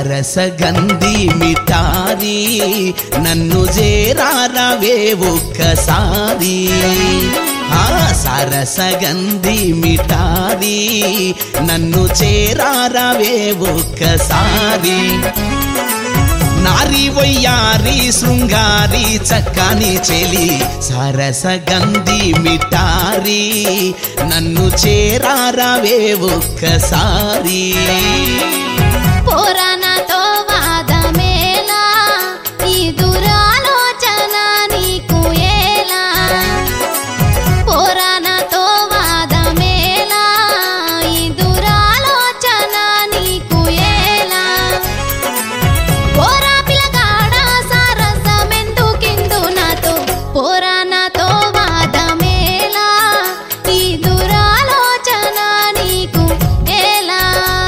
సరసగంధి మిఠారి నన్ను చేరారవే ఒక్కసారి ఆ సరసగంధి మిఠారి నన్ను చేరారవే ఒక్కసారి నారి వయ్యారి శృంగారి చక్కని చెలి సరసగంధి మిఠారి నన్ను చేరారవే ఒక్కసారి పోరానతో వాదమేలా ఈ దురాలోచన నీకు ఎలా పోరానతో వాదమేలా ఈ దురాలోచన నీకు ఎలా పోరా పిల్లగాడ సరసమెందుకిందు నాతో పోరానతో వాదమేలా ఈ దురాలోచన నీకు ఎలా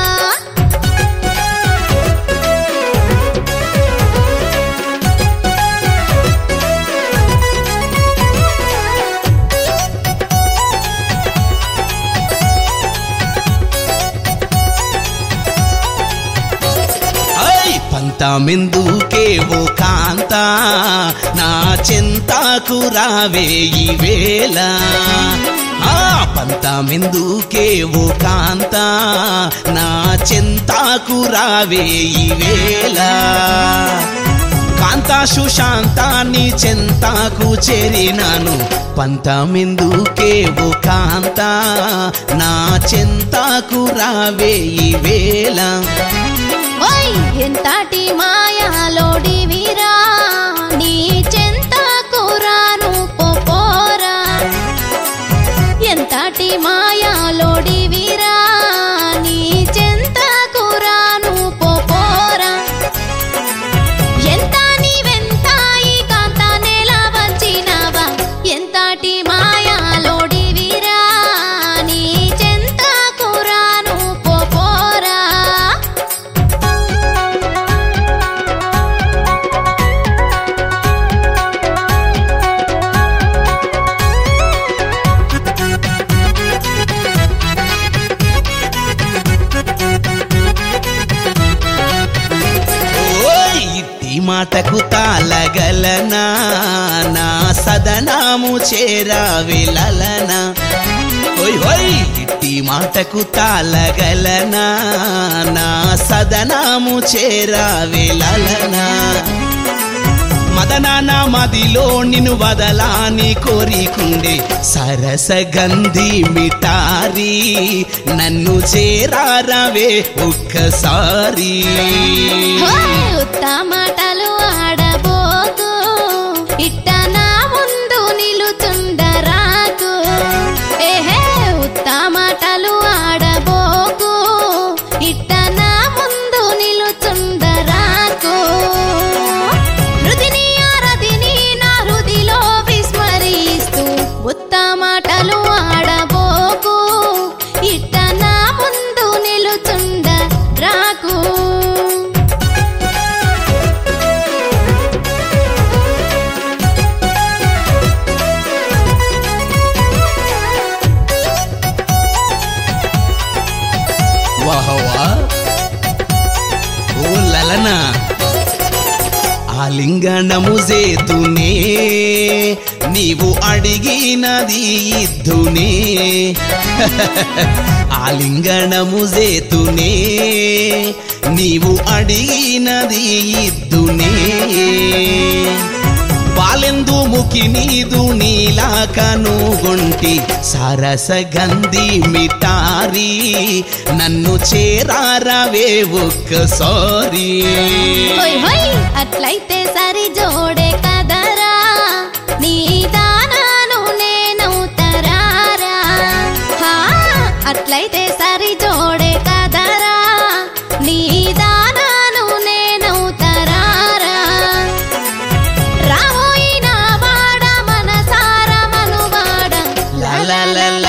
ఐ పంతమెందుకే ఓ కాంత నా చింతకు రావే ఈ వేళ ఆ పంతమెందుకే ఓ కాంత నా చింతకు రావే ఈ వేళ కాంత సుశాంత నీ చింతకు చేరినాను పంతమెందుకే ఓ కాంత నా చింతకు రావే ఈ వేళ ఓయ్ ఎంతటి మాయాలోడి వీరా నీ చెంత కురాను పోరా ఎంతటి మాయాలోడి వీరా నీ చెంత కురాను పోరా ఎంత నీవెంత ఈ కాంత నేల వచ్చినావా ఎంతటి మాయాలోడి వీరా నీ చెంత కురాను పోరా ఓయ్ ఇట్టి మాటకు తాళగలనా నా సదనాము చేరావిలలనా ఓయ్ ఓయ్ ఇట్టి మాటకు తాళగలనా నా సదనాము చేరావిలలనా మదనాన మదిలో నిన్ను వదలాని కోరికుండే సరస గంధి మిఠారి నన్ను చేరారవే ఒక్కసారి ఓయ్ ఉత్త మాటలు ఆడబోకు ఇట్ట నా ముందు నిలుచుండరాకు ఏహే ఉత్త మాటలు ఆడబోకు ఇట్ట నా ముందు నిలుచుండరాకు హృదిని ఆరదిని నా హృదిలో విస్మరిస్తూ ఉత్త మాటలు ఆడబోకు ఇట్ట నా ముందు నిలుచుండ రాకు వాహవా ఓ లలనా ఆలింగనము చేతునే నీవు అడిగినది ఇద్దునే ఆలింగనము చేతునే నీవు అడిగినది ఇద్దునే బాలెందు ముఖి నీదు నీలా కనుగొంటి సరస గంధి మిఠారి నన్ను చేరారవే ఒక్కసారి హోయ్ హోయ్ అట్లయితే సరి జోడే కదరా నీ దానాను నేనవుతరారా హా అట్లయితే సరి జోడే కదరా నీ దానాను నేనవుతరారా రావోయిన వాడ మనసార మనువాడ లా లా లా